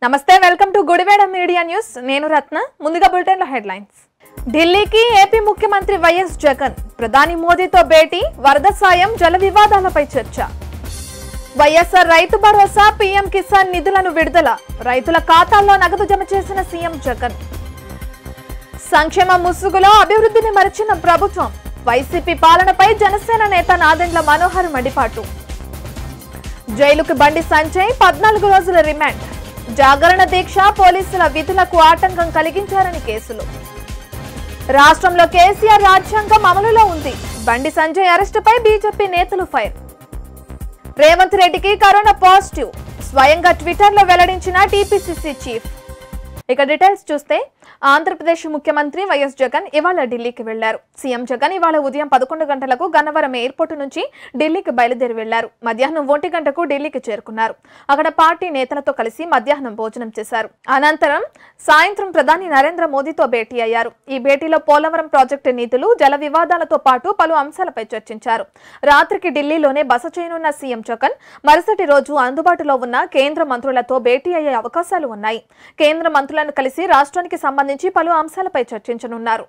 నమస్తే welcome to Gudivada media news నేను రత్న ముందుగా బులెటిన్లో హెడ్లైన్స్ ఢిల్లీకి ఏపీ ముఖ్యమంత్రి వైఎస్ జగన్ ప్రధాని మోదీతో భేటీ వరద సాయం జల వివాదాలపై చర్చ వైఎస్ఆర్ రైతు భరోసా పీఎం కిసాన్ నిధులను విడుదల రైతుల ఖాతాల్లో నగదు జమ చేసిన సీఎం జగన్ సంక్షేమ ముసుగులో అభివృద్ధిని మరచిన ప్రభుత్వం వైసీపీ పాలనపై జనసేన నేత నాదెండ్ల మనోహర్ మండిపాటు జైలుకు బండి సంజయ్ పద్నాలుగు రోజుల రిమాండ్ జాగరణ దీక్ష పోలీసుల విధులకు ఆటంకం కలిగించారని కేసులు రాష్ట్రంలో కేసీఆర్ రాజ్యాంగం అమలులో ఉంది బండి సంజయ్ అరెస్టుపై బీజేపీ నేతలు ఫైర్ రేవంత్ రెడ్డికి కరోనా పాజిటివ్ స్వయంగా ట్విట్టర్లో వెల్లడించిన టీపీసీసీ చీఫ్ ఇక డీటెయిల్స్ చూస్తే ఆంధ్రప్రదేశ్ ముఖ్యమంత్రి వైఎస్ జగన్ ఇవాళ ఢిల్లీకి వెళ్లారు సీఎం జగన్ ఇవాళ ఉదయం పదకొండు గంటలకు గన్నవరం ఎయిర్పోర్ట్ నుంచి ఢిల్లీకి బయలుదేరి వెళ్లారు మధ్యాహ్నం ఒంటి గంటకు ఢిల్లీకి చేరుకున్నారు అక్కడ పార్టీ నేతలతో కలిసి మధ్యాహ్నం భోజనం చేశారు అనంతరం సాయంత్రం ప్రధాని నరేంద్ర మోదీతో భేటీ అయ్యారు ఈ భేటీలో పోలవరం ప్రాజెక్టు నిధులు జల వివాదాలతో పాటు పలు అంశాలపై చర్చించారు రాత్రికి ఢిల్లీలోనే బస చేయనున్న సీఎం జగన్ మరుసటి రోజు అందుబాటులో ఉన్న కేంద్ర మంత్రులతో భేటీ అయ్యే అవకాశాలు ఉన్నాయి కేంద్ర మంత్రులను కలిసి రాష్ట్రానికి సంబంధించి పలు అంశాలపై చర్చించనున్నారు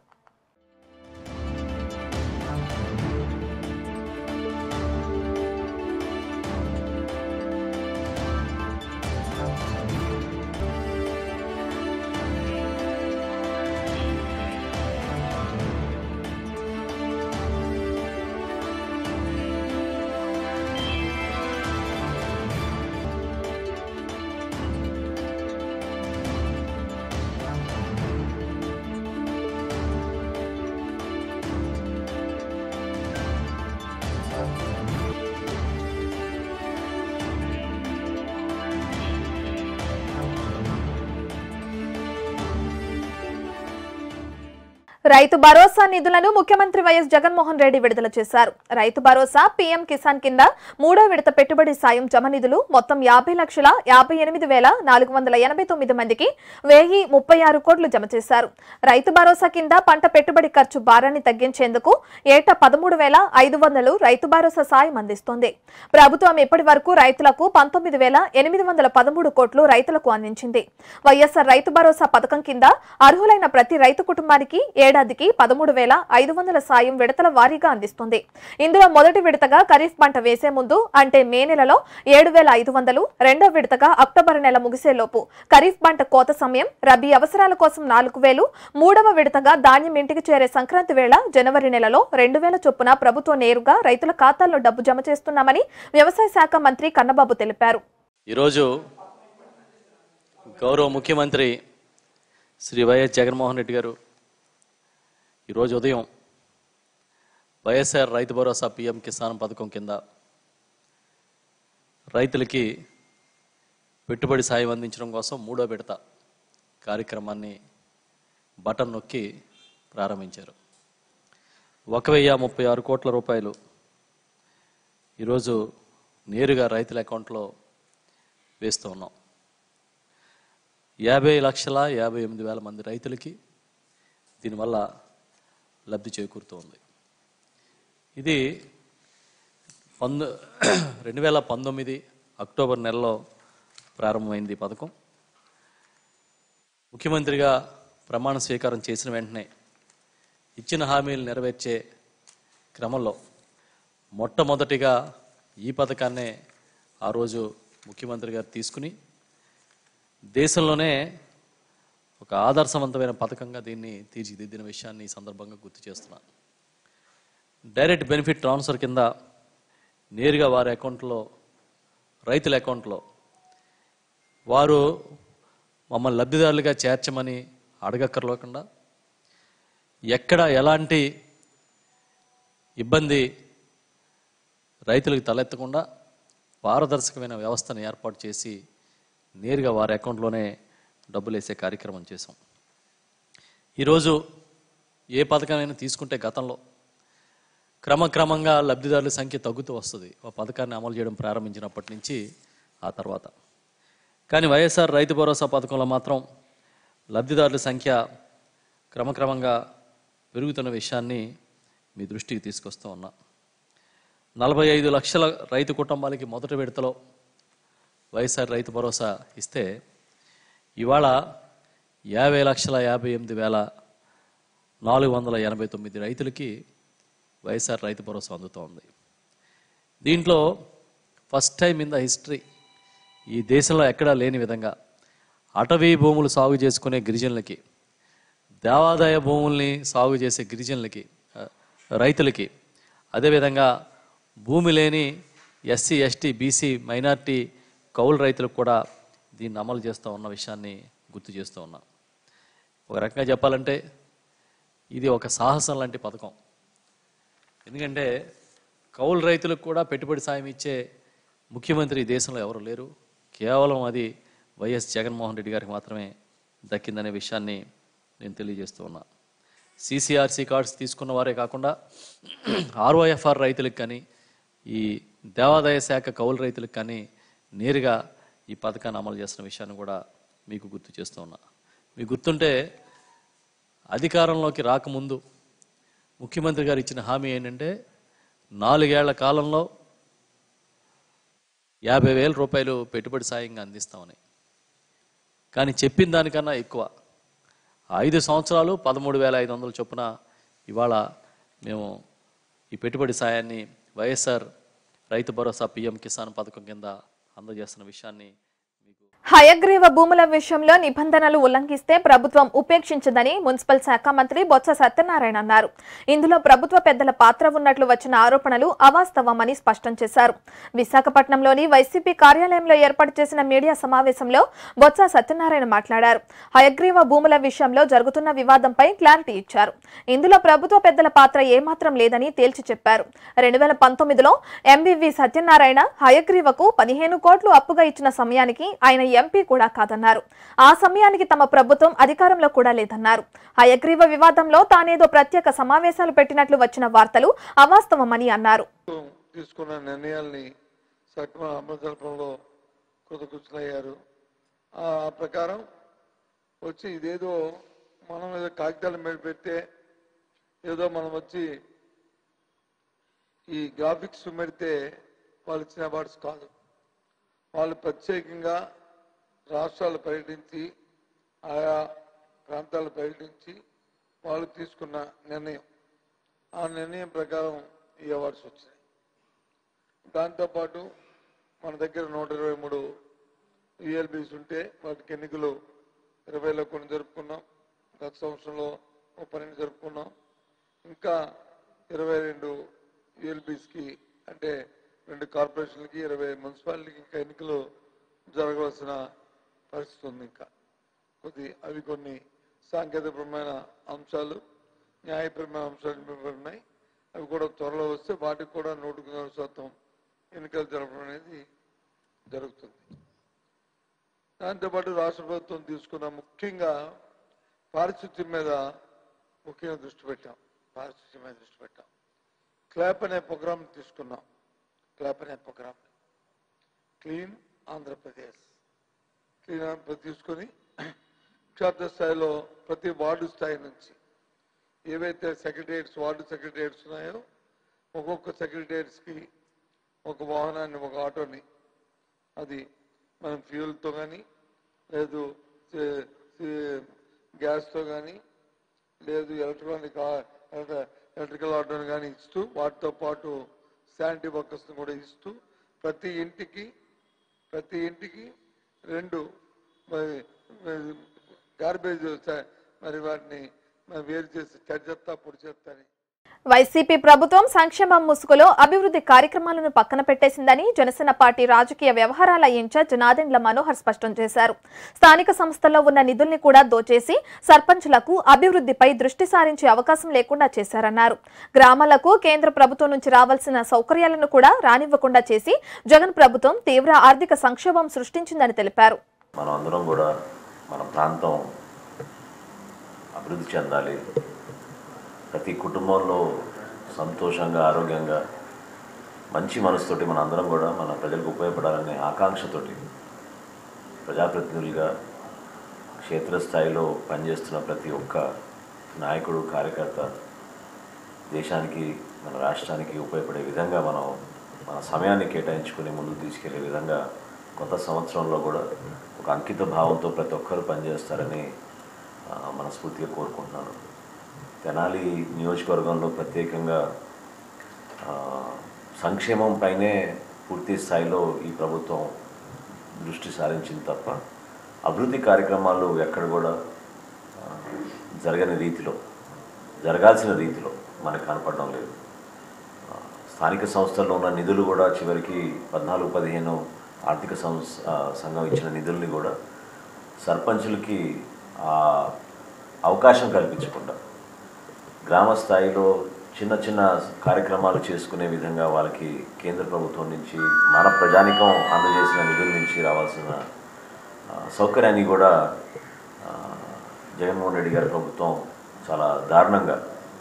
రైతు భరోసా నిధులను ముఖ్యమంత్రి వైఎస్ జగన్మోహన్ రెడ్డి విడుదల చేశారు రైతు భరోసా పీఎం కిసాన్ కింద మూడో విడత పెట్టుబడి సాయం జమ నిధులు మొత్తం యాభై లక్షల యాభై ఎనిమిది వేల నాలుగు వందల ఎనభై తొమ్మిది మందికి వెయ్యి ముప్పై ఆరు కోట్లు జమ చేశారు రైతు భరోసా కింద పంట పెట్టుబడి ఖర్చు భారాన్ని తగ్గించేందుకు ఏటా పదమూడు వేల ఐదు వందలు రైతు భరోసా సాయం అందిస్తోంది ప్రభుత్వం ఇప్పటి వరకు రైతులకు పంతొమ్మిది వేల ఎనిమిది వందల పదమూడు కోట్లు రైతులకు అందించింది వైఎస్ఆర్ రైతు భరోసా పథకం కింద అర్హులైన ప్రతి రైతు కుటుంబానికి ఏడాదికి పదమూడు వేల ఐదు వందల సాయం విడతల వారీగా అందిస్తుంది ఇందులో మొదటి విడతగా ఖరీఫ్ పంట వేసే ముందు అంటే మే నెలలో ఏడు వేల ఐదు వందలు రెండో విడతగా అక్టోబర్ నెల ముగిసేలోపు ఖరీఫ్ పంట కోత సమయం రబీ అవసరాల కోసం నాలుగు వేలు మూడవ విడతగా ధాన్యం ఇంటికి చేరే సంక్రాంతి వేళ జనవరి నెలలో రెండు వేల చొప్పున ప్రభుత్వం నేరుగా రైతుల ఖాతాల్లో డబ్బు జమ చేస్తున్నామని వ్యవసాయ శాఖ మంత్రి కన్నబాబు తెలిపారు ఈరోజు గౌరవ ముఖ్యమంత్రి శ్రీ వైఎస్ జగన్మోహన్ రెడ్డి గారు ఈరోజు ఉదయం వైఎస్ఆర్ రైతు భరోసా పిఎం కిసాన్ పథకం కింద రైతులకి పెట్టుబడి సాయం అందించడం కోసం మూడో విడత కార్యక్రమాన్ని బటన్ నొక్కి ప్రారంభించారు ఒక వెయ్యి ముప్పై ఆరు కోట్ల రూపాయలు ఈరోజు నేరుగా రైతుల అకౌంట్లో వేస్తూ ఉన్నాం యాభై లక్షల యాభై ఎనిమిది వేల మంది రైతులకి దీనివల్ల లబ్ధి చేకూరుతూ ఉంది ఇది పంద రెండు వేల పంతొమ్మిది అక్టోబర్ నెలలో ప్రారంభమైంది ఈ పథకం ముఖ్యమంత్రిగా ప్రమాణ స్వీకారం చేసిన వెంటనే ఇచ్చిన హామీలు నెరవేర్చే క్రమంలో మొట్టమొదటిగా ఈ పథకాన్నే ఆ రోజు ముఖ్యమంత్రి గారు తీసుకుని దేశంలోనే ఒక ఆదర్శవంతమైన పథకంగా దీన్ని తీర్చిదిద్దిన విషయాన్ని ఈ సందర్భంగా గుర్తు చేస్తున్నా డైరెక్ట్ బెనిఫిట్ ట్రాన్స్ఫర్ కింద నేరుగా వారి అకౌంట్లో రైతుల అకౌంట్లో వారు మమ్మల్ని లబ్ధిదారులుగా చేర్చమని అడగక్కర్లేకుండా ఎక్కడ ఎలాంటి ఇబ్బంది రైతులకు తలెత్తకుండా పారదర్శకమైన వ్యవస్థను ఏర్పాటు చేసి నేరుగా వారి అకౌంట్లోనే డబ్బులు వేసే కార్యక్రమం చేసాం ఈరోజు ఏ పథకమైనా తీసుకుంటే గతంలో క్రమక్రమంగా లబ్ధిదారుల సంఖ్య తగ్గుతూ వస్తుంది ఆ పథకాన్ని అమలు చేయడం ప్రారంభించినప్పటి నుంచి ఆ తర్వాత కానీ వైఎస్ఆర్ రైతు భరోసా పథకంలో మాత్రం లబ్ధిదారుల సంఖ్య క్రమక్రమంగా పెరుగుతున్న విషయాన్ని మీ దృష్టికి తీసుకొస్తూ ఉన్నా నలభై ఐదు లక్షల రైతు కుటుంబాలకి మొదటి విడతలో వైఎస్ఆర్ రైతు భరోసా ఇస్తే ఇవాళ యాభై లక్షల యాభై ఎనిమిది వేల నాలుగు వందల ఎనభై తొమ్మిది రైతులకి వైఎస్ఆర్ రైతు భరోసా అందుతోంది దీంట్లో first time in the history ఈ దేశంలో ఎక్కడా లేని విధంగా అటవీ భూములు సాగు చేసుకునే గిరిజనులకి దేవాదాయ భూముల్ని సాగు చేసే గిరిజనులకి ఆ, రైతులకి అదేవిధంగా భూమి లేని ఎస్సీ ఎస్టీ బీసీ మైనార్టీ కౌలు రైతులకు కూడా దీన్ని అమలు చేస్తూ ఉన్న విషయాన్ని గుర్తు చేస్తూ ఉన్నా ఒక రకంగా చెప్పాలంటే ఇది ఒక సాహసం లాంటి పథకం ఎందుకంటే కౌలు రైతులకు కూడా పెట్టుబడి సాయం ఇచ్చే ముఖ్యమంత్రి ఈ దేశంలో ఎవరు లేరు కేవలం అది వైఎస్ జగన్మోహన్ రెడ్డి గారికి మాత్రమే దక్కిందనే విషయాన్ని నేను తెలియజేస్తూ ఉన్నా సిసిఆర్సి కార్డ్స్ తీసుకున్న వారే కాకుండా ఆర్ఓఎఫ్ఆర్ రైతులకు కానీ ఈ దేవాదాయ శాఖ కౌలు రైతులకు కానీ నేరుగా ఈ పథకాన్ని అమలు చేస్తున్న విషయాన్ని కూడా మీకు గుర్తు చేస్తూ ఉన్నా మీకు గుర్తుంటే అధికారంలోకి రాకముందు ముఖ్యమంత్రి గారు ఇచ్చిన హామీ ఏంటంటే నాలుగేళ్ల కాలంలో యాభై వేల రూపాయలు పెట్టుబడి సాయంగా అందిస్తామని కానీ చెప్పిన దానికన్నా ఎక్కువ ఐదు సంవత్సరాలు పదమూడు వేల ఐదు వందల చొప్పున ఇవాళ మేము ఈ పెట్టుబడి సాయాన్ని వైఎస్ఆర్ రైతు భరోసా పిఎం కిసాన్ పథకం కింద అందజేస్తున్న విషయాన్ని మీకు హయగ్రీవ భూముల విషయంలో నిబంధనలు ఉల్లంఘిస్తే ప్రభుత్వం ఉపేక్షించదని మున్సిపల్ శాఖ మంత్రి బొత్స సత్యనారాయణ అన్నారు ఇందులో ప్రభుత్వ పెద్దల పాత్ర ఉన్నట్లు వచ్చిన ఆరోపణలు అవాస్తవమని స్పష్టం చేశారు విశాఖపట్నంలోని వైసీపీ కార్యాలయంలో ఏర్పాటు చేసిన మీడియా సమావేశంలో బొత్స సత్యనారాయణ మాట్లాడారు హయగ్రీవ భూముల విషయంలో జరుగుతున్న వివాదంపై క్లారిటీ ఇచ్చారు ఇందులో ప్రభుత్వ పెద్దల పాత్ర ఏమాత్రం లేదని తేల్చి చెప్పారు రెండు వేల పంతొమ్మిదిలో ఎంబీవి సత్యనారాయణ హయగ్రీవకు పదిహేను కోట్లు అప్పుగా ఇచ్చిన సమయానికి ఆయన ఎంపీ కూడా కాదన్నారు ఆ సమయానికి తమ ప్రభుత్వం అధికారంలో కూడా లేదన్నారు హయగ్రీవ వివాదంలో తానేదో ప్రత్యేక సమావేశాలు పెట్టినట్లు వచ్చిన వార్తలు అవాస్తవమని అన్నారు ప్రభుత్వం తీసుకున్న నిర్ణయాల్ని సక్రమ అమలు జరపడంలో కుదకృష్ణయ్యారు ఆ ప్రకారం వచ్చి ఇదేదో మనం ఏదో కాగితాల మీద పెడితే ఏదో మనం వచ్చి ఈ గ్రాఫిక్స్ పెడితే వాళ్ళు ఇచ్చిన అవార్డ్స్ కాదు వాళ్ళు ప్రత్యేకంగా రాష్ట్రాలు పర్యటించి ఆయా ప్రాంతాలు పర్యటించి వాళ్ళు తీసుకున్న నిర్ణయం ఆ నిర్ణయం ప్రకారం ఈ అవార్డ్స్ వచ్చాయి దాంతోపాటు మన దగ్గర నూట ఇరవై మూడు యుఎల్బీస్ ఉంటే వాటికి ఎన్నికలు ఇరవైలో కొన్ని జరుపుకున్నాం గత సంవత్సరంలో ఒక పన్నెండు జరుపుకున్నాం ఇంకా ఇరవై రెండు యుఎల్బీస్కి అంటే రెండు కార్పొరేషన్లకి ఇరవై మున్సిపాలిటీకి ఇంకా ఎన్నికలు జరగవలసిన పరిస్థితి ఉంది ఇంకా కొద్ది అవి కొన్ని సాంకేతికపరమైన అంశాలు న్యాయపరమైన అంశాలు ఉన్నాయి అవి కూడా త్వరలో వస్తే వాటికి కూడా నూటికి నూరు శాతం ఎన్నికలు జరపడం అనేది జరుగుతుంది దాంతోపాటు రాష్ట్ర ప్రభుత్వం తీసుకున్న ముఖ్యంగా పారిశుద్ధ్యం మీద ముఖ్యంగా దృష్టి పెట్టాం పారిశుద్ధ్యం మీద దృష్టి పెట్టాం క్లాప్ అనే ప్రోగ్రామ్ తీసుకున్నాం క్లాప్ అనే program clean Andhra Pradesh clean Andhra Pradesh తీసుకొని క్షేత్ర స్థాయిలో ప్రతి వార్డు స్థాయి నుంచి ఏవైతే సెక్రటరియట్స్ వార్డు సెక్రటరియట్స్ ఉన్నాయో ఒక్కొక్క సెక్రటరియట్స్కి ఒక వాహనాన్ని ఒక ఆటోని అది మనం ఫ్యూయల్తో కానీ లేదు సే- సే- గ్యాస్తో కానీ లేదు ఎలక్ట్రానిక్ ఆ- ఎలక్ట్ర- ఎలక్ట్రికల్ ఆటోని కానీ ఇస్తూ వాటితో పాటు శానిటరీ వర్కర్స్ని కూడా ఇస్తూ ప్రతి ఇంటికి ప్రతి ఇంటికి రెండు మరి గార్బేజ్ మరి వాటిని మరి వేరు చేసి చెత్త చెత్త పొడి చెత్త అని వైసీపీ ప్రభుత్వం సంక్షేమం ముసుగులో అభివృద్ధి కార్యక్రమాలను పక్కన పెట్టేసిందని జనసేన పార్టీ రాజకీయ వ్యవహారాల ఇన్ఛార్జ్ నాదెండ్ల మనోహర్ స్పష్టం చేశారు స్థానిక సంస్థల్లో ఉన్న నిధుల్ని కూడా దోచేసి సర్పంచులకు అభివృద్ధిపై దృష్టి సారించే అవకాశం లేకుండా చేశారన్నారు గ్రామాలకు కేంద్ర ప్రభుత్వం నుంచి రావాల్సిన సౌకర్యాలను కూడా రానివ్వకుండా చేసి జగన్ ప్రభుత్వం తీవ్ర ఆర్థిక సంక్షోభం సృష్టించిందని తెలిపారు మనం అందరం కూడా మన ప్రాంతం అభివృద్ధి చెందాలి ప్రతి కుటుంబంలో సంతోషంగా ఆరోగ్యంగా మంచి మనసుతోటి మన అందరం కూడా మన ప్రజలకు ఉపయోగపడాలనే ఆకాంక్షతోటి ప్రజాప్రతినిధులుగా క్షేత్రస్థాయిలో పనిచేస్తున్న ప్రతి ఒక్క నాయకుడు కార్యకర్త దేశానికి మన రాష్ట్రానికి ఉపయోగపడే విధంగా మనం మన సమయాన్ని కేటాయించుకుని ముందుకు తీసుకెళ్లే విధంగా కొత్త సంవత్సరంలో కూడా ఒక అంకిత భావంతో ప్రతి ఒక్కరు పనిచేస్తారని ఆ, మనస్ఫూర్తిగా కోరుకుంటున్నాను తెనాలి నియోజకవర్గంలో ప్రత్యేకంగా ఆ, సంక్షేమం పైనే పూర్తి స్థాయిలో ఈ ప్రభుత్వం దృష్టి సారించింది తప్ప అభివృద్ధి కార్యక్రమాలు ఎక్కడ కూడా ఆ, జరగని రీతిలో జరగాల్సిన రీతిలో మనకు కనపడడం లేదు ఆ, స్థానిక సంస్థల్లో ఉన్న నిధులు కూడా చివరికి పద్నాలుగు పదిహేను ఆర్థిక సంస్ ఆ, సంఘం ఇచ్చిన నిధుల్ని కూడా సర్పంచులకి ఆ అవకాశం కల్పించకుండా గ్రామ స్థాయిలో చిన్న చిన్న కార్యక్రమాలు చేసుకునే విధంగా వాళ్ళకి కేంద్ర ప్రభుత్వం నుంచి మన ప్రజానికం అందజేసిన నిధుల నుంచి రావాల్సిన ఆ, సౌకర్యాన్ని కూడా ఆ, జగన్మోహన్ రెడ్డి గారి ప్రభుత్వం చాలా దారుణంగా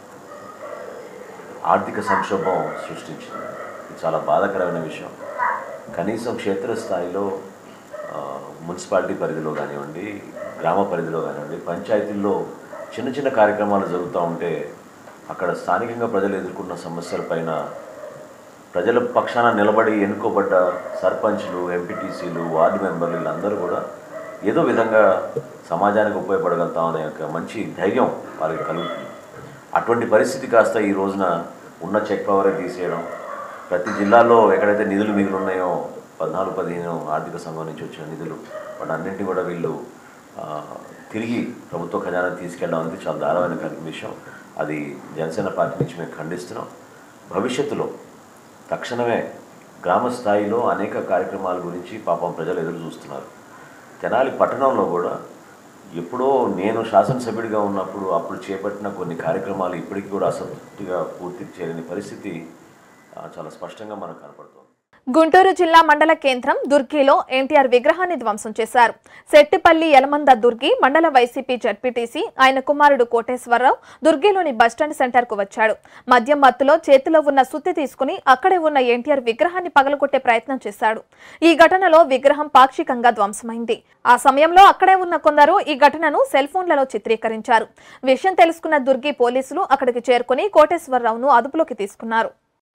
ఆర్థిక సంక్షోభం సృష్టించింది ఇది చాలా బాధాకరమైన విషయం కనీసం క్షేత్రస్థాయిలో ఆ, మున్సిపాలిటీ పరిధిలో కానివ్వండి గ్రామ పరిధిలో కానివ్వండి పంచాయతీల్లో చిన్న చిన్న కార్యక్రమాలు జరుగుతూ ఉంటే అక్కడ స్థానికంగా ప్రజలు ఎదుర్కొన్న సమస్యలపైన ప్రజల పక్షాన నిలబడి ఎన్నుకోబడ్డ సర్పంచ్లు ఎంపీటీసీలు వార్డు మెంబర్లు వీళ్ళందరూ కూడా ఏదో విధంగా సమాజానికి ఉపయోగపడగలుగుతాం అనే ఒక మంచి ధైర్యం వాళ్ళకి కలుగుతుంది అటువంటి పరిస్థితి కాస్త ఈ రోజున ఉన్న చెక్ పవరే తీసేయడం ప్రతి జిల్లాలో ఎక్కడైతే నిధులు మిగిలి ఉన్నాయో పద్నాలుగు పదిహేను ఆర్థిక సంఘం నుంచి వచ్చిన నిధులు వాటన్నింటినీ కూడా వీళ్ళు ఆ, తిరిగి ప్రభుత్వ ఖజానా తీసుకెళ్ళడం అనేది చాలా దారుణమైన కలి- విషయం అది జనసేన పార్టీ నుంచి మేము ఖండిస్తున్నాం భవిష్యత్తులో తక్షణమే గ్రామ స్థాయిలో అనేక కార్యక్రమాల గురించి పాపం ప్రజలు ఎదురు చూస్తున్నారు తెనాలి పట్టణంలో కూడా ఎప్పుడో నేను శాసనసభ్యుడిగా ఉన్నప్పుడు అప్పుడు చేపట్టిన కొన్ని కార్యక్రమాలు ఇప్పటికీ కూడా అసంతృప్తిగా పూర్తి చేయలేని పరిస్థితి ఆ, చాలా స్పష్టంగా మనకు కనపడుతుంది గుంటూరు జిల్లా మండల కేంద్రం దుర్గిలో ఎన్టీఆర్ విగ్రహాన్ని ధ్వంసం చేశారు సెట్టిపల్లి యలమంద దుర్గి మండల వైసీపీ జడ్పీటీసీ ఆయన కుమారుడు కోటేశ్వరరావు దుర్గిలోని బస్టాండ్ సెంటర్ కు వచ్చాడు మద్యం మత్తులో చేతిలో ఉన్న సుత్తి తీసుకుని అక్కడే ఉన్న ఎన్టీఆర్ విగ్రహాన్ని పగలగొట్టే ప్రయత్నం చేశాడు ఈ ఘటనలో విగ్రహం పాక్షికంగా ధ్వంసమైంది ఆ సమయంలో అక్కడే ఉన్న కొందరు ఈ ఘటనను సెల్ ఫోన్లలో చిత్రీకరించారు విషయం తెలుసుకున్న దుర్గి పోలీసులు అక్కడికి చేరుకుని కోటేశ్వరరావును అదుపులోకి తీసుకున్నారు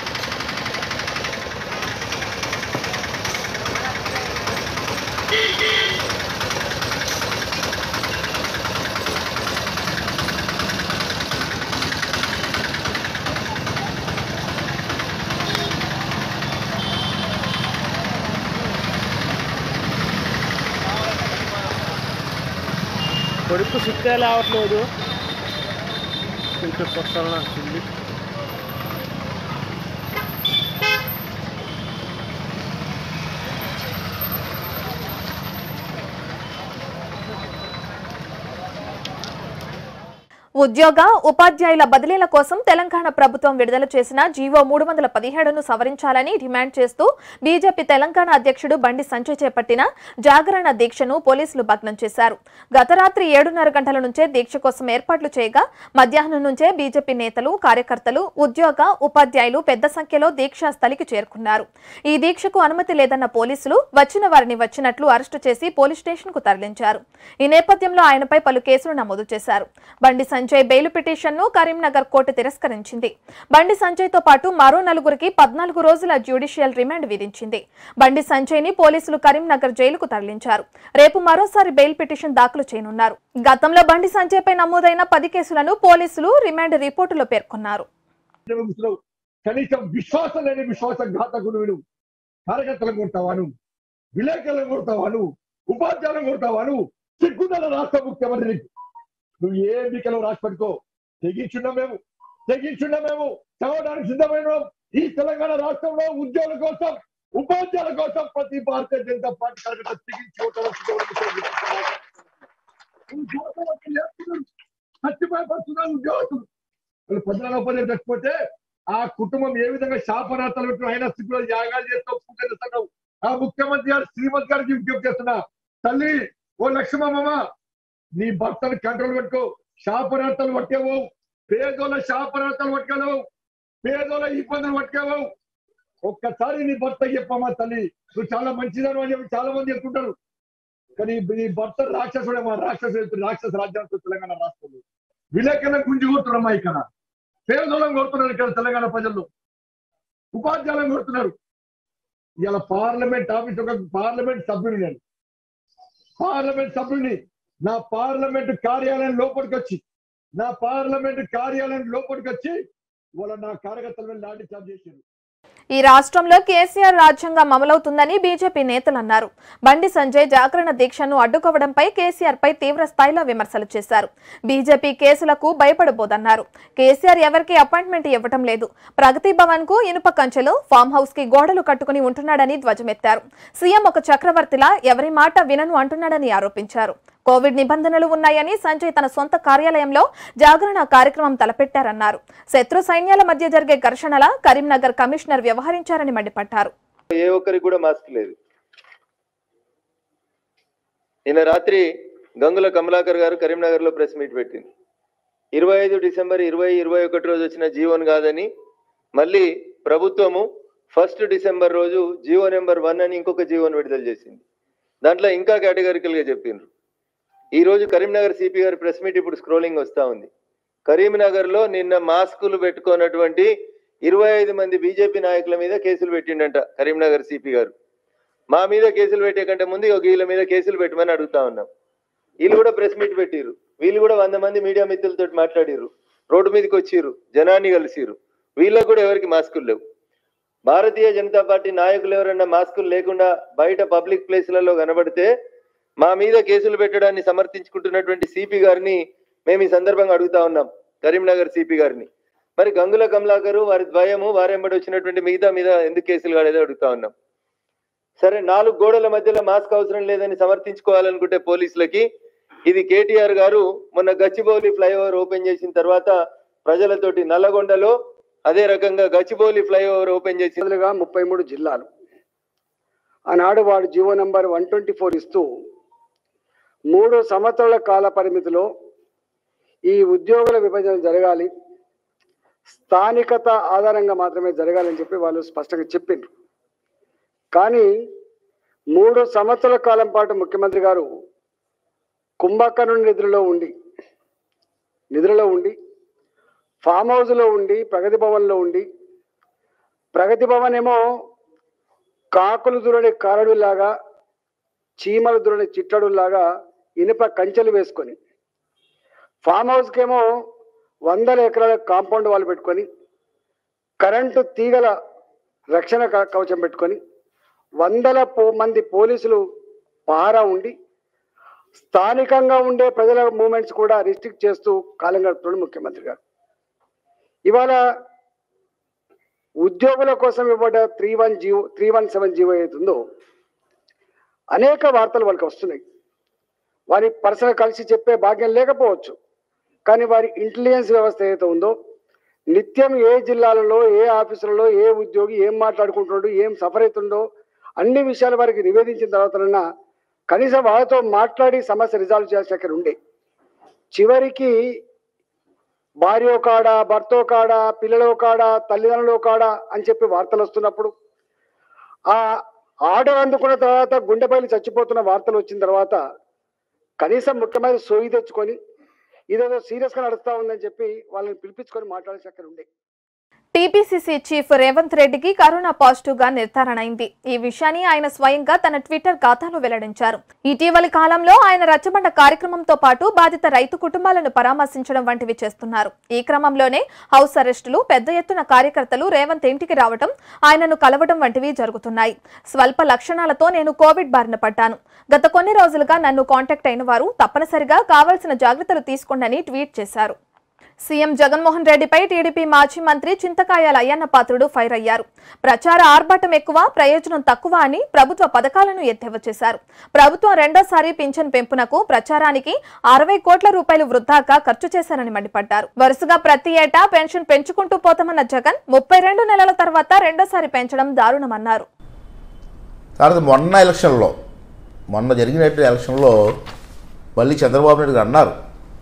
కొడుకు సుత్తే లేవట్లేదు ఇంటికి వస్తాను వచ్చింది ఉద్యోగ ఉపాధ్యాయుల బదిలీల కోసం తెలంగాణ ప్రభుత్వం విడుదల చేసిన జీవో మూడు వందల పదిహేడును సవరించాలని డిమాండ్ చేస్తూ బీజేపీ తెలంగాణ అధ్యక్షుడు బండి సంజయ్ చేపట్టిన జాగరణ దీక్షను పోలీసులు భగ్నం చేశారు గత రాత్రి ఏడున్నర గంటల నుంచే దీక్ష కోసం ఏర్పాట్లు చేయగా మధ్యాహ్నం నుంచే బీజేపీ నేతలు కార్యకర్తలు ఉద్యోగ ఉపాధ్యాయులు పెద్ద సంఖ్యలో దీక్షా స్థలికి చేరుకున్నారు ఈ దీక్షకు అనుమతి లేదన్న పోలీసులు వచ్చిన వారిని వచ్చినట్లు అరెస్టు చేసి పోలీస్ స్టేషన్ కు తరలించారు ఈ నేపథ్యంలో ఆయనపై పలు కేసులు నమోదు చేశారు బండి సంజయ్ బెయిల్ పిటిషన్ను కరీంనగర్ కోర్టు తిరస్కరించింది బండి సంజయ్ తో పాటు మరో నలుగురికి పద్నాలుగు రోజుల జ్యుడిషియల్ రిమాండ్ విధించింది బండి సంజయ్ ని పోలీసులు కరీంనగర్ జైలుకు తరలించారు రేపు మరోసారి బెయిల్ పిటిషన్ దాఖలు చేయనున్నారు గతంలో బండి సంజయ్ పై నమోదైన పది కేసులను పోలీసులు రిమాండ్ రిపోర్టులో పేర్కొన్నారు ముసలు కనీసం విశ్వాసం లేని విశ్వాసఘాతకుడు నువ్వు కార్యకర్తలను కొడతావాను విలేకరులను కొడతావాను ఉపాధ్యాయులను కొడతావాను సిగ్గుదల రాష్ట్ర ముఖ్యమంత్రి నువ్వు ఏ ఎన్నికలో రాసి పెట్టుకో తెగించున్నా మేము తెగించున్నా మేము చదవడానికి సిద్ధమైన ఈ తెలంగాణ రాష్ట్రంలో ఉద్యోగుల కోసం ఉపాధ్యాయుల కోసం ప్రతి భారతీయ జనతా పార్టీ కార్యకర్త తెగించి చచ్చిపోయి పడుతున్నారు ఉద్యోగస్తులు వాళ్ళు పద్నాలుగు పదిహేను చచ్చిపోతే ఆ కుటుంబం ఏ విధంగా శాపనార్థాలు పెట్టిన అయినా స్థితిలో యాగాలు చేస్తూ పూజ చేస్తున్నావు ఆ ముఖ్యమంత్రి గారు శ్రీమతి గారికి విజ్ఞప్తి చేస్తున్నా తల్లి ఓ లక్ష్మమ్మ నీ భర్తను కంట్రోల్ పెట్టుకో శాపనార్థాలు పట్టేవు పేదోళ్ళ శాపనార్థాలు పట్టుకోలేవు పేదోళ్ళ ఇబ్బందులు పట్టుకోవు ఒక్కసారి నీ భర్త చెప్పమ్మా తల్లి నువ్వు చాలా మంచిదని అని చెప్పి చాలా మంది చెప్తుంటారు కానీ నీ భర్త రాక్షసుడేమా రాక్షసు రాక్షస రాజ్యాంగం తెలంగాణ రాష్ట్రంలో విలేకరులను గుంజి కొడుతున్నారమ్మా ఇక్కడ పేదోళ్ళని కొడుతున్నారు ఇక్కడ తెలంగాణ ప్రజల్లో ఉపాధ్యాయులను కొడుతున్నారు ఇలా పార్లమెంట్ ఆఫీస్ ఒక పార్లమెంట్ సభ్యుని నేను పార్లమెంట్ సభ్యుని నా పార్లమెంట్ కార్యాలయం లోపలికి వచ్చి నా పార్లమెంట్ కార్యాలయం లోపలికి వచ్చి వాళ్ళ నా కార్యకర్తల మీద లాఠీ చార్జ్ చేశారు ఈ రాష్ట్రంలో కేసీఆర్ రాజ్యాంగం అమలవుతుందని బీజేపీ నేతలు అన్నారు బండి సంజయ్ జాగరణ దీక్షను అడ్డుకోవడంపై కేసీఆర్ పై తీవ్ర స్థాయిలో విమర్శలు చేశారు బీజేపీ కేసులకు భయపడబోదన్నారు కేసీఆర్ ఎవరికి అపాయింట్మెంట్ ఇవ్వటం లేదు ప్రగతి భవన్ కు ఇనుప కంచెలు ఫామ్ హౌస్ కి గోడలు కట్టుకుని ఉంటున్నాడని ధ్వజమెత్తారు సీఎం ఒక చక్రవర్తిలా ఎవరి మాట వినను అంటున్నాడని ఆరోపించారు కోవిడ్ నిబంధనలు ఉన్నాయని సంజయ్ తన సొంత కార్యాలయంలో జాగరణ కార్యక్రమం తలపెట్టారన్నారు శత్రు సైన్యాల మధ్య జరిగే ఘర్షణల కరీంనగర్ కమిషనర్ వ్యవహరించారని మండిపడ్డారు ఏ ఒక్కరికి కూడా మాస్క్ లేదు నిన్న రాత్రి గంగుల కమలాకర్ గారు కరీంనగర్ లో ప్రెస్ మీట్ పెట్టింది ఇరవై ఐదు డిసెంబర్ ఇరవై ఇరవై ఒకటి రోజు వచ్చిన జీవోన్ కాదని మళ్ళీ ప్రభుత్వము ఫస్ట్ డిసెంబర్ రోజు జీవో నెంబర్ వన్ అని ఇంకొక జీవోని విడుదల చేసింది దాంట్లో ఇంకా కేటగారికల్ గా చెప్పిండ్రు ఈ రోజు కరీంనగర్ సిపి గారి ప్రెస్ మీట్ ఇప్పుడు స్క్రోలింగ్ వస్తా ఉంది కరీంనగర్ లో నిన్న మాస్కులు పెట్టుకున్నటువంటి ఇరవై ఐదు మంది బీజేపీ నాయకుల మీద కేసులు పెట్టిండంట కరీంనగర్ సిపి గారు మా మీద కేసులు పెట్టే కంటే ముందు ఒక వీళ్ళ మీద కేసులు పెట్టమని అడుగుతా ఉన్నాం వీళ్ళు కూడా ప్రెస్ మీట్ పెట్టిర్రు వీళ్ళు కూడా వంద మంది మీడియా మిత్రులతో మాట్లాడిర్రు రోడ్డు మీదకి వచ్చిర్రు జనాన్ని కలిసిర్రు వీళ్ళకు కూడా ఎవరికి మాస్కులు లేవు భారతీయ జనతా పార్టీ నాయకులు ఎవరన్నా మాస్కులు లేకుండా బయట పబ్లిక్ ప్లేస్లలో కనబడితే మా మీద కేసులు పెట్టడాన్ని సమర్థించుకుంటున్నటువంటి సిపి గారిని మేము ఈ సందర్భంగా అడుగుతా ఉన్నాం కరీంనగర్ సిపి గారిని మరి గంగుల కమలాకరు వారి ద్వయము వారెంబడి వచ్చినటువంటి మిగతా మీద ఎందుకు కేసులు కాలేదో అడుగుతా ఉన్నాం సరే నాలుగు గోడల మధ్యలో మాస్క్ అవసరం లేదని సమర్థించుకోవాలనుకుంటే పోలీసులకి ఇది కేటీఆర్ గారు మొన్న గచ్చిబౌలి ఫ్లైఓవర్ ఓపెన్ చేసిన తర్వాత ప్రజలతోటి నల్లగొండలో అదే రకంగా గచ్చిబౌలి ఫ్లైఓవర్ ఓపెన్ చేసి బదులుగా ముప్పై మూడు జిల్లాలు ఆనాడు వాడు GO number one twenty four ఇస్తూ మూడు సంవత్సరాల కాల పరిమితిలో ఈ ఉద్యోగుల విభజన జరగాలి స్థానికత ఆధారంగా మాత్రమే జరగాలని చెప్పి వాళ్ళు స్పష్టంగా చెప్పిండ్రు కానీ మూడు సంవత్సరాల కాలం పాటు ముఖ్యమంత్రి గారు కుంభకర్ణుని నిధులలో ఉండి నిధులలో ఉండి ఫామ్ హౌస్లో ఉండి ప్రగతి భవన్లో ఉండి ప్రగతి భవన్ ఏమో కాకులు దురని కారడులాగా చీమలు దురని చిట్టడులాగా ఇనుప కంచెలు వేసుకొని ఫామ్ హౌస్కేమో వందల ఎకరాల కాంపౌండ్ వాళ్ళు పెట్టుకొని కరెంటు తీగల రక్షణ క- కవచం పెట్టుకొని వందల పో మంది పోలీసులు పహారా ఉండి స్థానికంగా ఉండే ప్రజల మూమెంట్స్ కూడా రిస్ట్రిక్ట్ చేస్తూ కాలం గడుపుతున్నాడు ముఖ్యమంత్రి గారు ఇవాళ ఉద్యోగుల కోసం ఇవ్వబడ్డ three one GO three one seven GO ఏదైతుందో అనేక వార్తలు వాళ్ళకి వస్తున్నాయి వారి పర్సనల్ కలిసి చెప్పే భాగ్యం లేకపోవచ్చు కానీ వారి ఇంటెలిజెన్స్ వ్యవస్థ ఏదైతే ఉందో నిత్యం ఏ జిల్లాలలో ఏ ఆఫీసులలో ఏ ఉద్యోగి ఏం మాట్లాడుకుంటున్నాడు ఏం సఫర్ అవుతుండో అన్ని విషయాలు వారికి నివేదించిన తర్వాతనన్నా కనీసం వాళ్ళతో మాట్లాడి సమస్య రిజాల్వ్ చేయాల్సిన అక్కడ ఉండే చివరికి భార్య కాడ భర్తో కాడ పిల్లలో కాడ తల్లిదండ్రులు కాడ అని చెప్పి వార్తలు వస్తున్నప్పుడు ఆ ఆర్డర్ అందుకున్న తర్వాత గుండెపల్లి చచ్చిపోతున్న వార్తలు వచ్చిన తర్వాత కనీసం ముఖ్యమైన సోయి తెచ్చుకొని ఇదేదో సీరియస్ గా నడుస్తా ఉందని చెప్పి వాళ్ళని పిలిపించుకొని మాట్లాడాల్సి అక్కడ ఉండే టీపీసీసీ చీఫ్ రేవంత్ రెడ్డికి కరోనా పాజిటివ్ గా నిర్ధారణ అయింది ఈ విషయాన్ని ఆయన స్వయంగా తన ట్విట్టర్ ఖాతాలో వెల్లడించారు ఇటీవలి కాలంలో ఆయన రచ్చబండ కార్యక్రమంతో పాటు బాధిత రైతు కుటుంబాలను పరామర్శించడం వంటివి చేస్తున్నారు ఈ క్రమంలోనే హౌస్ అరెస్టులు పెద్ద ఎత్తున కార్యకర్తలు రేవంత్ ఇంటికి రావడం ఆయనను కలవడం వంటివి జరుగుతున్నాయి స్వల్ప లక్షణాలతో నేను కోవిడ్ బారిన పడ్డాను గత కొన్ని రోజులుగా నన్ను కాంటాక్ట్ అయిన వారు తప్పనిసరిగా కావాల్సిన జాగ్రత్తలు తీసుకోండి ట్వీట్ చేశారు సీఎం జగన్మోహన్ రెడ్డిపై టీడీపీ మాజీ మంత్రి చింతకాయల అయ్యన్న పాత్రుడు ఫైర్ అయ్యారు ప్రచార ఆర్భాటం ఎక్కువ ప్రయోజనం తక్కువ అని ప్రభుత్వ పథకాలను ఎద్దేవా చేశారు ప్రభుత్వం రెండోసారి పింఛన్ పెంపునకు ప్రచారానికి అరవై కోట్ల రూపాయలు వృద్ధాగా ఖర్చు చేశారని మండిపడ్డారు వరుసగా ప్రతి ఏటా పెన్షన్ పెంచుకుంటూ పోతామన్న జగన్ ముప్పై రెండు నెలల తర్వాత రెండోసారి పెంచడం దారుణమన్నారు తర్వాత మొన్న ఎలక్షన్లో మొన్న జరిగినట్టు ఎలక్షన్లో మళ్ళీ చంద్రబాబు నాయుడు గారు అన్నారు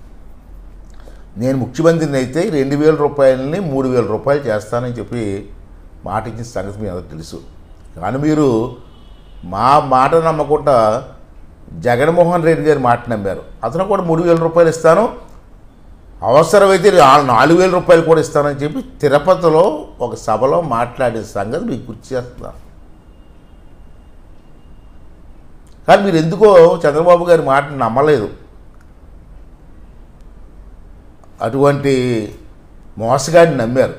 నేను ముఖ్యమంత్రిని అయితే రెండు వేల రూపాయలని మూడు వేల రూపాయలు చేస్తానని చెప్పి మాట ఇచ్చిన సంగతి మీ అందరికి తెలుసు కానీ మీరు మా మాట నమ్మకుండా జగన్మోహన్ రెడ్డి గారి మాట నమ్మారు అతను కూడా మూడు వేల రూపాయలు ఇస్తాను అవసరమైతే నా- నాలుగు వేల రూపాయలు కూడా ఇస్తానని చెప్పి తిరుపతిలో ఒక సభలో మాట్లాడిన సంగతి మీకు గుర్తు చేస్తున్నాను కానీ మీరు ఎందుకో చంద్రబాబు గారి మాటను నమ్మలేదు అటువంటి మోసగాడిని నమ్మారు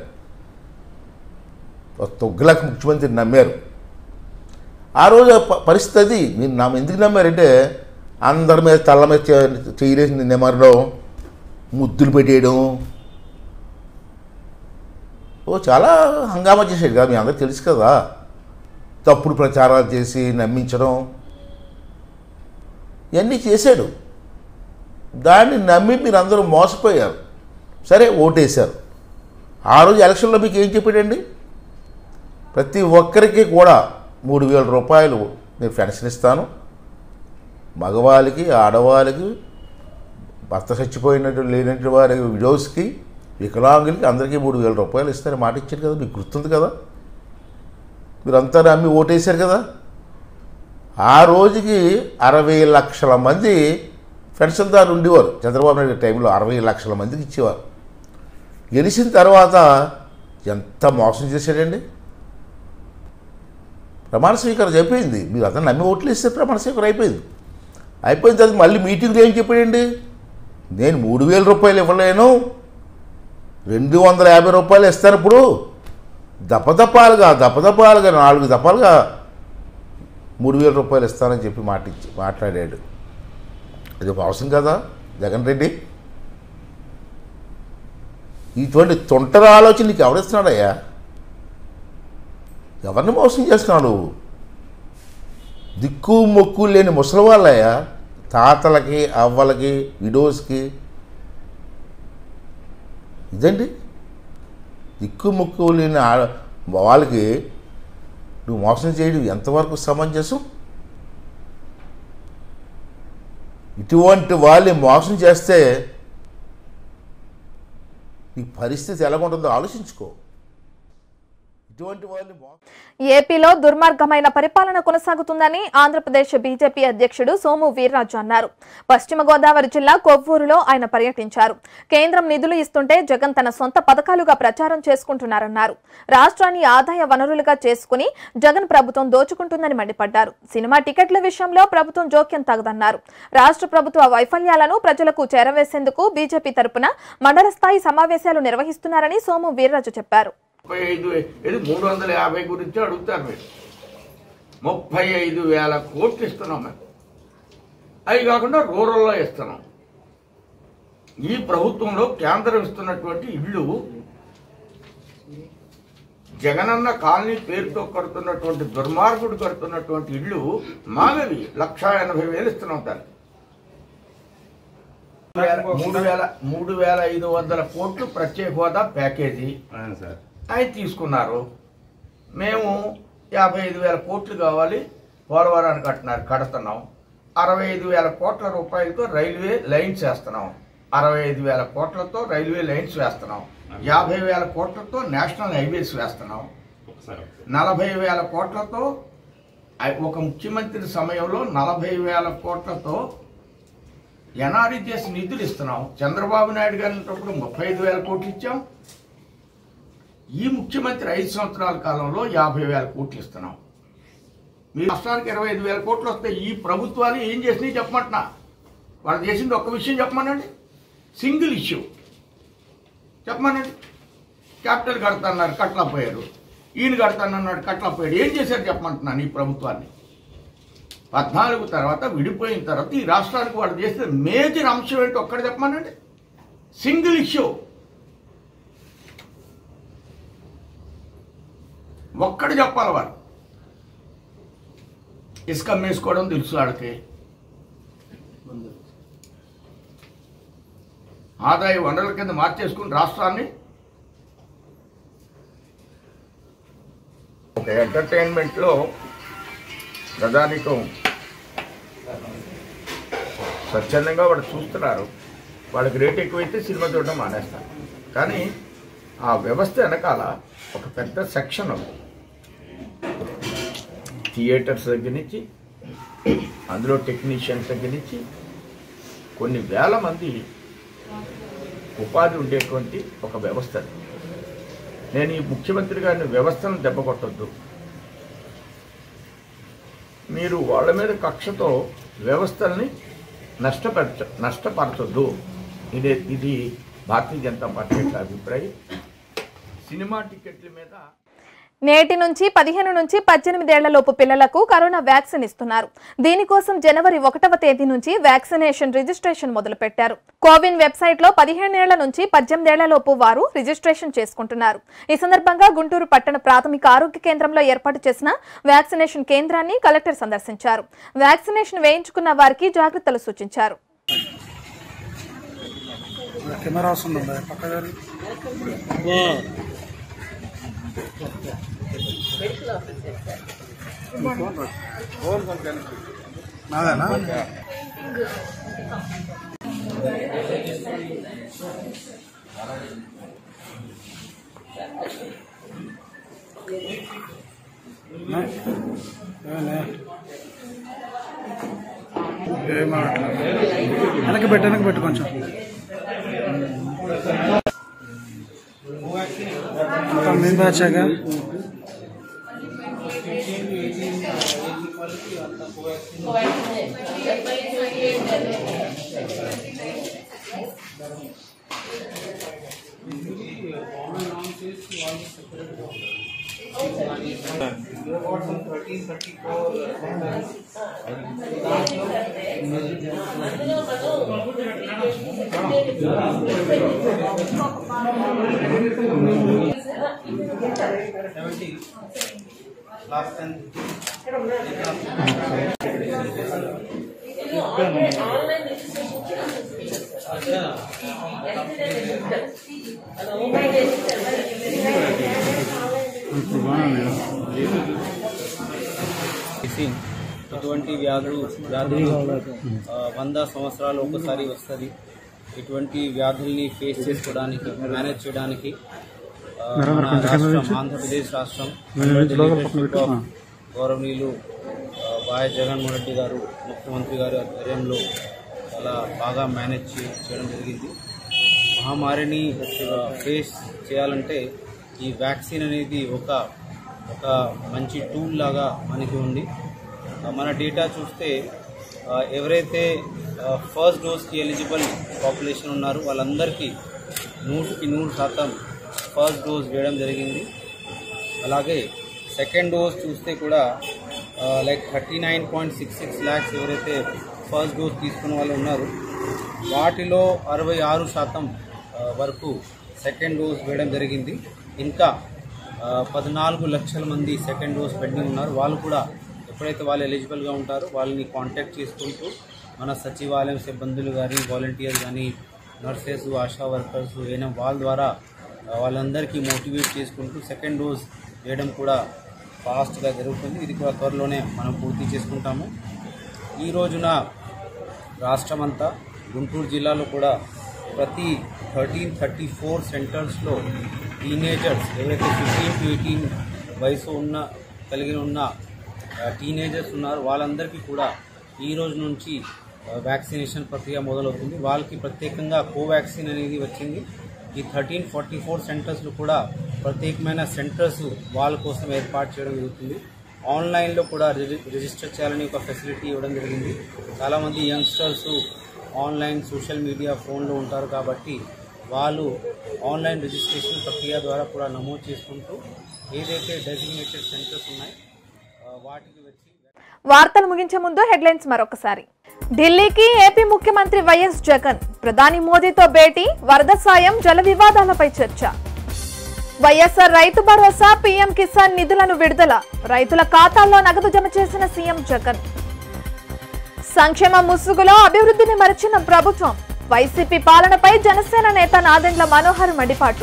ఒక తొగ్గులకు ముఖ్యమంత్రిని నమ్మారు ఆ రోజు ఆ ప- పరిస్థితి అది మీరు నా ఎందుకు నమ్మారంటే అందరి మీద తల్ల మీద చే- చేయలేసి నెమరడం ముద్దులు పెట్టేయడం ఓ చాలా హంగామా చేశాడు కదా మీ అందరికి తెలుసు కదా తప్పుడు ప్రచారాలు చేసి నమ్మించడం ఇవన్నీ చేశాడు దాన్ని నమ్మి మీరు అందరూ మోసపోయారు సరే ఓటేశారు ఆ రోజు ఎలక్షన్లో మీకు ఏం చెప్పాడండి ప్రతి ఒక్కరికి కూడా మూడు వేల రూపాయలు నేను పెన్షన్ ఇస్తాను మగవాళ్ళకి ఆడవాళ్ళకి భర్త చచ్చిపోయినట్టు లేనట్టు వారి విడోస్కి వికలాంగులకి అందరికీ మూడు వేల రూపాయలు ఇస్తారని మాట ఇచ్చారు కదా మీకు గుర్తుంది కదా మీరంతా నమ్మి ఓటేశారు కదా ఆ రోజుకి అరవై లక్షల మంది పెన్షన్దారు ఉండేవారు చంద్రబాబు నాయుడు టైంలో అరవై లక్షల మందికి ఇచ్చేవారు గెలిచిన తర్వాత ఎంత మోసం చేశాడండి ప్రమాణ స్వీకారం అయిపోయింది మీరు అతను నమ్మి ఓట్లు ఇస్తే ప్రమాణ స్వీకారం అయిపోయింది అయిపోయిన తర్వాత మళ్ళీ మీటింగ్లో ఏం చెప్పాడండి నేను మూడు వేల రూపాయలు ఇవ్వలేను రెండు వందల యాభై రూపాయలు ఇస్తాను ఇప్పుడు దపదపాలుగా దపదపాలుగా నాలుగు దపాలుగా మూడు వేల రూపాయలు ఇస్తానని చెప్పి మాట ఇచ్చి మాట్లాడాడు ఇది ఒక అవసరం కదా జగన్ రెడ్డి ఇటువంటి తొంటర ఆలోచన నీకు ఎవరిస్తున్నాడయ్యా ఎవరిని మోసం చేస్తున్నాడు దిక్కు మొక్కు లేని ముసలి వాళ్ళయ్యా తాతలకి అవ్వలకి విడోస్కి ఇదండి దిక్కు మొక్కు లేని ఆ- వాళ్ళకి నువ్వు మోసం చేయడం ఎంతవరకు సమంజసం ఇటువంటి వాళ్ళని మోసం చేస్తే నీ పరిస్థితి ఎలాగుంటుందో ఆలోచించుకో ఇటువంటి వాళ్ళని మోసం ఏపీలో దుర్మార్గమైన పరిపాలన కొనసాగుతుందని ఆంధ్రప్రదేశ్ బీజేపీ అధ్యక్షుడు సోము వీర్రాజు అన్నారు పశ్చిమ గోదావరి జిల్లా కొవ్వూరులో ఆయన పర్యటించారు కేంద్రం నిధులు ఇస్తుంటే జగన్ తన సొంత పథకాలుగా ప్రచారం చేసుకుంటున్నారన్నారు రాష్ట్రాన్ని ఆదాయ వనరులుగా చేసుకుని జగన్ ప్రభుత్వం దోచుకుంటుందని మండిపడ్డారు సినిమా టికెట్ల విషయంలో ప్రభుత్వం జోక్యం తగదన్నారు రాష్ట్ర ప్రభుత్వ వైఫల్యాలను ప్రజలకు చేరవేసేందుకు బీజేపీ తరపున మండల స్థాయి సమావేశాలు నిర్వహిస్తున్నారని సోము వీర్రాజు చెప్పారు ముప్పై ఐదు ఇది మూడు వందల యాభై గురించి అడుగుతారు మీరు ముప్పై ఐదు వేల కోట్లు ఇస్తున్నాం మేము అవి కాకుండా రూరల్లో ఇస్తున్నాం ఈ ప్రభుత్వంలో కేంద్రం ఇస్తున్నటువంటి ఇళ్ళు జగనన్న కాలనీ పేరుతో కడుతున్నటువంటి దుర్మార్గుడు కడుతున్నటువంటి ఇళ్ళు మాగవి లక్ష ఎనభై వేలు ఇస్తున్నాం దాన్ని మూడు వేల మూడు వేల ఐదు వందల కోట్లు ప్రత్యేక హోదా ప్యాకేజీ అవి తీసుకున్నారు మేము యాభై ఐదు వేల కోట్లు కావాలి పోలవరానికి కట్టినారు కడుతున్నాం అరవై ఐదు వేల కోట్ల రూపాయలతో రైల్వే లైన్స్ వేస్తున్నాం అరవై ఐదు వేల కోట్లతో రైల్వే లైన్స్ వేస్తున్నాం యాభై వేల కోట్లతో నేషనల్ హైవేస్ వేస్తున్నాం నలభై వేల కోట్లతో ఐ- ఒక ముఖ్యమంత్రి సమయంలో నలభై వేల కోట్లతో ఎన్ఆర్ఈజెస్ నిధులు ఇస్తున్నాం చంద్రబాబు నాయుడు గారి ఉన్నప్పుడు ముప్పై ఐదు వేల కోట్లు ఇచ్చాం ఈ ముఖ్యమంత్రి ఐదు సంవత్సరాల కాలంలో యాభై వేల కోట్లు ఇస్తున్నాం మీ రాష్ట్రానికి ఇరవై ఐదు వేల కోట్లు వస్తే ఈ ప్రభుత్వాలు ఏం చేసినాయి చెప్పమంటున్నా వాళ్ళు చేసింది ఒక్క విషయం చెప్పమనండి సింగిల్ ఇష్యూ చెప్పమనండి క్యాపిటల్ కడతాన్నారు కట్టలేకపోయారు ఈయన కడతానన్నాడు కట్టలేకపోయాడు ఏం చేశారు చెప్పమంటున్నాను ఈ ప్రభుత్వాన్ని పద్నాలుగు తర్వాత విడిపోయిన తర్వాత ఈ రాష్ట్రానికి వాళ్ళు చేసిన మేజర్ అంశం ఏంటో ఒక్కడ చెప్పమనండి సింగిల్ ఇష్యూ ఒక్కడు చెప్పాలి వాడు ఇసుక మేసుకోవడం తెలుసు వాడికి ఆదాయ వనరుల కింద మార్చేసుకుని రాష్ట్రాన్ని ఒక ఎంటర్టైన్మెంట్లో ప్రధానికం స్వచ్ఛందంగా వాళ్ళు చూస్తున్నారు వాళ్ళకి రేట్ ఎక్కువైతే సినిమా చూడడం మానేస్తారు కానీ ఆ వ్యవస్థ వెనకాల ఒక పెద్ద సెక్షన్ ఉంది థియేటర్స్ దగ్గర నుంచి అందులో టెక్నీషియన్స్ దగ్గర నుంచి కొన్ని వేల మంది ఉపాధి ఉండేటువంటి ఒక వ్యవస్థ అది. నేను ఈ ముఖ్యమంత్రి గారిని వ్యవస్థను దెబ్బకొట్టొద్దు మీరు వాళ్ళ మీద కక్షతో వ్యవస్థల్ని నష్టపరచ నష్టపరచొద్దు ఇదే ఇది భారతీయ జనతా పార్టీ యొక్క అభిప్రాయం సినిమా టికెట్ల మీద నేటి నుంచి పదిహేను నుంచి పద్దెనిమిదేళ్ల లోపు పిల్లలకు కరోనా వ్యాక్సిన్ ఇస్తున్నారు దీనికోసం జనవరి ఒకటవ తేదీ నుంచి వ్యాక్సినేషన్ రిజిస్ట్రేషన్ మొదలుపెట్టారు కోవిన్ వెబ్సైట్ లో పదిహేనేళ్ల నుంచి పద్దెనిమిదేళ్ల లోపు వారు రిజిస్ట్రేషన్ చేసుకుంటున్నారు ఈ సందర్భంగా గుంటూరు పట్టణ ప్రాథమిక ఆరోగ్య కేంద్రంలో ఏర్పాటు చేసిన వ్యాక్సినేషన్ కేంద్రాన్ని కలెక్టర్ సందర్శించారు వ్యాక్సినేషన్ వేయించుకున్న వారికి జాగ్రత్తలు సూచించారు కెమెరా వస్తుంది పక్క గారి నాదేనా వెనక్కి పెట్టు వెనక్కి పెట్టు కొంచెం మొత్తం మీ బ్యాచాగా డిసీజ్ ఇటువంటి వ్యాధులు వ్యాధులు ఆ, వంద సంవత్సరాలు ఒకసారి వస్తుంది ఇటువంటి వ్యాధుల్ని ఫేస్ చేసుకోవడానికి మేనేజ్ చేయడానికి ఆ, మన రాష్ట్రం ఆంధ్రప్రదేశ్ రాష్ట్రం leadership of గౌరవనీయులు ఆ, వైఎస్ జగన్మోహన్ రెడ్డి గారు ముఖ్యమంత్రి గారి ఆధ్వర్యంలో చాలా బాగా మేనేజ్ చే- చేయడం జరిగింది మహమ్మారిని ఫేస్ చేయాలంటే ఈ వ్యాక్సిన్ అనేది ఒక ఒక మంచి టూల్ లాగా మనకి ఉంది ఆ, మన డేటా చూస్తే ఆ, ఎవరైతే ఫస్ట్ డోస్కి ఎలిజిబుల్ పాపులేషన్ ఉన్నారో వాళ్ళందరికీ నూటికి నూరు శాతం ఫస్ట్ డోస్ వేయడం జరిగింది అలాగే సెకండ్ డోస్ చూస్తే కూడా like thirty nine point six six lakhs ఎవరైతే ఫస్ట్ డోస్ తీసుకున్న వాళ్ళు ఉన్నారు వాటిలో అరవై ఆరు శాతం ఆ, వరకు సెకండ్ డోస్ వేయడం జరిగింది ఇంకా ఆ, పద్నాలుగు లక్షల మంది సెకండ్ డోస్ పెండింగ్ ఉన్నారు వాళ్ళు కూడా ఎప్పుడైతే వాళ్ళు ఎలిజిబుల్గా ఉంటారో వాళ్ళని కాంటాక్ట్ చేసుకుంటూ మన సచివాలయం సిబ్బందులు కానీ వాలంటీర్స్ కానీ నర్సెస్ ఆశా వర్కర్స్ ఏమైనా వాళ్ళ ద్వారా ఆ, వాళ్ళందరికీ మోటివేట్ చేసుకుంటూ సెకండ్ డోస్ వేయడం కూడా ఫాస్ట్గా జరుగుతుంది ఇది కూడా త్వరలోనే మనం పూర్తి చేసుకుంటాము ఈ రోజున రాష్ట్రమంతా గుంటూరు జిల్లాలో కూడా ప్రతి థర్టీన్ థర్టీ ఫోర్ సెంటర్స్లో టీనేజర్స్ ఎవరైతే ఫిఫ్టీన్ టు ఎయిటీన్ వయసు ఉన్న కలిగిన ఉన్న టీనేజర్స్ ఉన్నారో వాళ్ళందరికీ కూడా ఈ రోజు నుంచి ఆ, వ్యాక్సినేషన్ ప్రక్రియ మొదలవుతుంది వాళ్ళకి ప్రత్యేకంగా కోవాక్సిన్ అనేది వచ్చింది ఈ థర్టీన్ ఫార్టీ ఫోర్ సెంటర్స్లో కూడా ప్రత్యేకమైన సెంటర్స్ వాళ్ళ కోసం ఏర్పాటు చేయడం జరుగుతుంది ఆన్లైన్లో కూడా రిజి- రిజిస్టర్ చేయాలని ఒక ఫెసిలిటీ ఇవ్వడం జరిగింది చాలామంది యంగ్స్టర్స్ ఆన్లైన్ సోషల్ మీడియా ఫోన్లో ఉంటారు కాబట్టి వాళ్ళు ఆన్లైన్ రిజిస్ట్రేషన్ ప్రక్రియ ద్వారా కూడా నమోదు చేసుకుంటూ ఏదైతే డెసిగ్నేటెడ్ సెంటర్స్ ఉన్నాయో ఆ, వాటికి వచ్చి వార్తలు ముగించే ముందు హెడ్లైన్స్ మరొకసారి ఢిల్లీకి ఏపీ ముఖ్యమంత్రి వైఎస్ జగన్ ప్రధాని మోదీతో భేటీ వరద సాయం జల వివాదాలపై చర్చ వైఎస్ఆర్ రైతు భరోసా పీఎం కిసాన్ నిధులను విడుదల రైతుల ఖాతాల్లో నగదు జమ చేసిన సీఎం జగన్ సంక్షేమ ముసుగులో అభివృద్ధిని మరచిన ప్రభుత్వం వైసీపీ పాలనపై జనసేన నేత నాదెండ్ల మనోహర్ మండిపాటు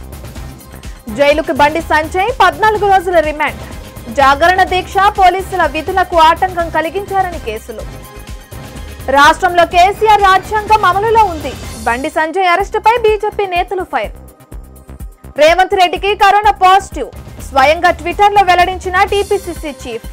జైలుకు బండి సంజయ్ పద్నాలుగు రోజుల రిమాండ్ జాగరణ దీక్ష పోలీసుల విధులకు ఆటంకం కలిగించారని కేసులు రాష్ట్రంలో కేసీఆర్ రాజ్యాంగం అమలులో ఉంది బండి సంజయ్ అరెస్టుపై బీజేపీ నేతలు ఫైర్ రేవంత్ రెడ్డికి కరోనా పాజిటివ్ స్వయంగా ట్విట్టర్లో వెల్లడించిన టీపీసీసీ చీఫ్